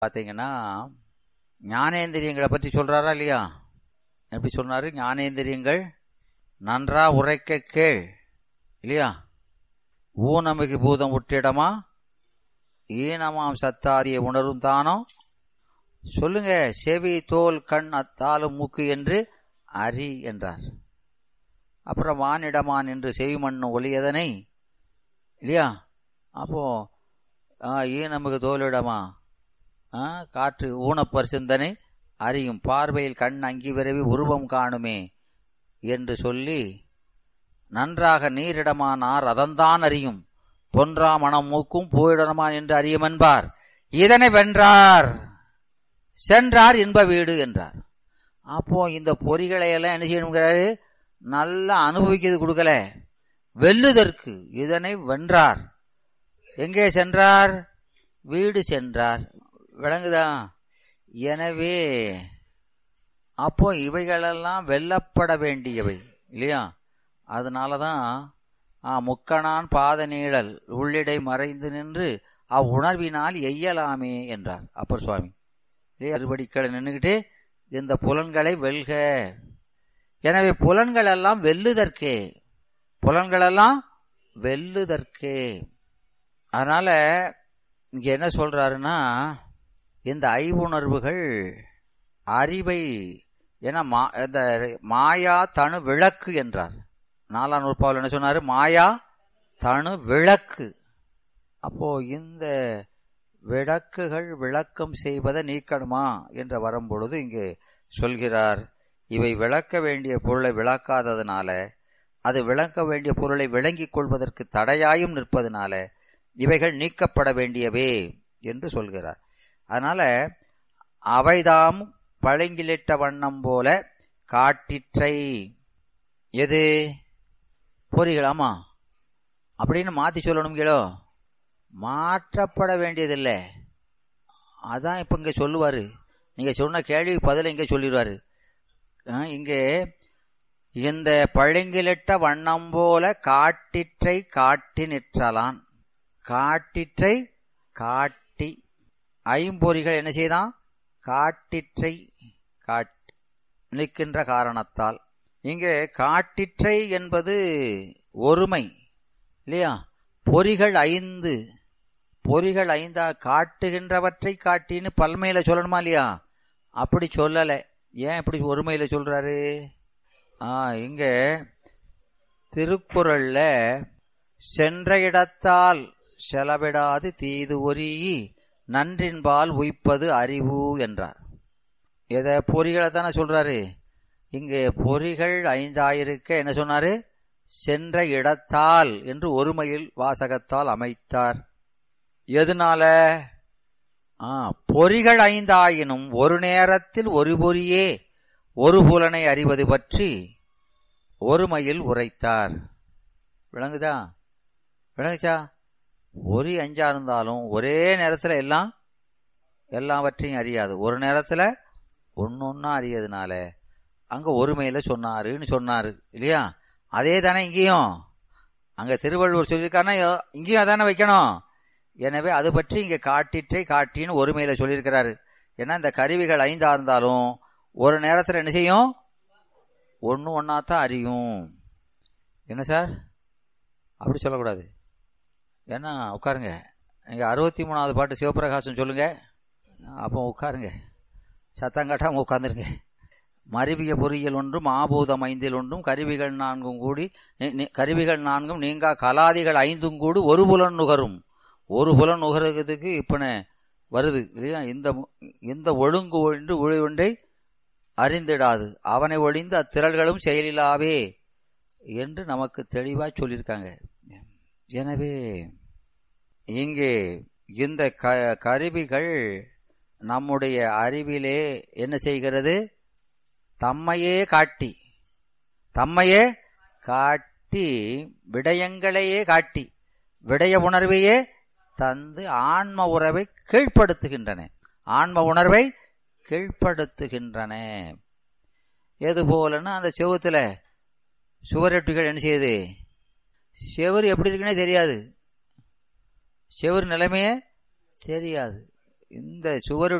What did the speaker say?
பாத்தீங்கன்னா ஞானேந்திரியங்களை பற்றி சொல்றாரா இல்லையா எப்படி சொன்னாரு ஞானேந்திரியங்கள் நன்றா உரைக்க கேள் இல்லையா ஊனமிகு பூதம் உற்றிடமா ஈனமாம் சத்தாரிய உணரும் தானோ சொல்லுங்க செவி தோல் கண் அத்தாலும் மூக்கு என்று அறி என்றார் அப்புறம் வானிடமான் என்று செவி மண்ணு ஒளியதனை இல்லையா அப்போ ஆ, ஈனமிகு தோலிடமா ஆ, காற்று ஊனப்பர் சிந்தனை அறியும் பார்வையில் கண் அங்கி விரவி உருவம் காணுமே என்று சொல்லி நன்றாக நீரிடமானார் அதன்தான் அறியும் பொன்றா மனம் மூக்கும் பூயிடமான் என்று அறியும் என்பார் இதனை வென்றார் சென்றார் இன்ப வீடு என்றார் அப்போ இந்த பொறிகளை எல்லாம் என்ன செய்யணுங்கிறாரு நல்லா அனுபவிக்கிறது கொடுக்கல வெல்லுதற்கு இதனை வென்றார் எங்கே சென்றார் வீடு சென்றார் விளங்குதா எனவே அப்போ இவைகளெல்லாம் வெல்லப்பட வேண்டியவை இல்லையா அதனாலதான் ஆ, முக்கணான் பாத நீழல் உள்ளிடை மறைந்து நின்று அவ்வுணர்வினால் எய்யலாமே என்றார் அப்பர் சுவாமி இல்லையா அறுபடிக்களை நின்றுகிட்டு இந்த புலன்களை வெல்க எனவே புலன்கள் எல்லாம் வெல்லுதற்கே புலன்கள் எல்லாம் வெல்லுதற்கே அதனால இங்க என்ன சொல்றாருன்னா இந்த ஐவுணர்வுகள் அறிவை என மா இந்த மாயா தனு விளக்கு என்றார் நாலாம் நூற்பாவில் என்ன சொன்னாரு மாயா தனு விளக்கு அப்போ இந்த விளக்குகள் விளக்கம் செய்வதை நீக்கணுமா என்று வரும்பொழுது இங்கே சொல்கிறார் இவை விளக்க வேண்டிய பொருளை விளக்காததுனால அது விளக்க வேண்டிய பொருளை விளங்கிக் கொள்வதற்கு தடையாயும் நிற்பதனால இவைகள் நீக்கப்பட வேண்டியவே என்று சொல்கிறார் அதனால அவைதாம் பழங்கிலிட்ட வண்ணம் போல காட்டிற்றை எது பொறிகளாமா அப்படின்னு மாத்தி சொல்லணுங்களோ மாற்றப்பட வேண்டியதில்லை அதான் இப்ப இங்க சொல்லுவாரு நீங்க சொன்ன கேள்வி பதில இங்க சொல்லிடுவாரு அஹ், இங்கே இந்த பழங்கிலிட்ட வண்ணம் போல காட்டிற்றை காட்டி நிற்றலான் காட்டிற்றை காட்டி ஐம்பொறிகள் என்ன செய்தான் காட்டிற்றை காட்டி நிற்கின்ற காரணத்தால் இங்கே காட்டிற்றை என்பது ஒருமை இல்லையா பொறிகள் ஐந்து பொறிகள் ஐந்தா காட்டுகின்றவற்றை காட்டின்னு பல்மையில சொல்லணுமா இல்லையா அப்படி சொல்லல ஏன் இப்படி ஒருமையில சொல்றாரு ஆ இங்க திருக்குறள்ல சென்ற இடத்தால் செலவிடாது தீது ஒரி நன்றின்பால் உய்ப்பது அறிவு என்றார் எதை பொறிகளை தானே சொல்றாரு இங்கே பொறிகள் ஐந்தாயிருக்க என்ன சொன்னாரு சென்ற இடத்தால் என்று ஒருமையில் வாசகத்தால் அமைத்தார் எதனால ஆ, பொறிகள் ஐந்தாயினும் ஒரு நேரத்தில் ஒரு பொறியே ஒரு புலனை அறிவது பற்றி ஒருமையில் உரைத்தார் விளங்குதா விளங்குச்சா ஒரு அஞ்சா இருந்தாலும் ஒரே நேரத்துல எல்லாம் எல்லாவற்றையும் அறியாது ஒரு நேரத்துல ஒன்னொன்னா அறியதுனால அங்க ஒருமையில சொன்னாருன்னு சொன்னாரு இல்லையா அதே தானே இங்கேயும் அங்க திருவள்ளுவர் சொல்லியிருக்காருன்னா யோ- இங்கேயும் அதானே வைக்கணும் எனவே அது பற்றி இங்க காட்டிற்றை காட்டின்னு ஒருமையில சொல்லியிருக்கிறாரு ஏன்னா இந்த கருவிகள் ஐந்தா இருந்தாலும் ஒரு நேரத்துல என்ன செய்யும் ஒன்னு ஒன்னாத்தான் அறியும் என்ன சார் அப்படி சொல்லக்கூடாது ஏன்னா உட்காருங்க நீங்க அறுபத்தி மூணாவது பாட்டு சிவபிரகாசம் சொல்லுங்க அப்போ உட்காருங்க சத்தம் காட்டாம உட்காந்துருங்க மருவிய பொறியியல் ஒன்றும் ஆபூதம் ஐந்தில் ஒன்றும் கருவிகள் நான்கும் கூடி நி- நி- கருவிகள் நான்கும் நீங்கா கலாதிகள் ஐந்தும் கூடி ஒரு புலன் நுகரும் ஒரு புலன் நுகர்றதுக்கு இப்ப வருது இல்லையா இந்த மு- இந்த ஒழுங்கு ஒன்று ஒளி ஒன்றை அறிந்திடாது அவனை ஒழிந்து அத்திரள்களும் செயலிலாவே என்று நமக்கு தெளிவா சொல்லியிருக்காங்க எனவே இங்கே இந்த க கருவிகள் நம்முடைய அறிவிலே என்ன செய்கிறது தம்மையே காட்டி தம்மையே காட்டி விடயங்களையே காட்டி விடய உணர்வையே தந்து ஆன்ம உறவை கீழ்ப்படுத்துகின்றன ஆன்ம உணர்வை கீழ்ப்படுத்துகின்றன எது போலன்னா அந்த செவுத்துல சுவரொட்டிகள் என்ன செய்யுது செவுரு எப்படி இருக்குன்னே தெரியாது செவுரு நிலைமையே தெரியாது இந்த சுவரு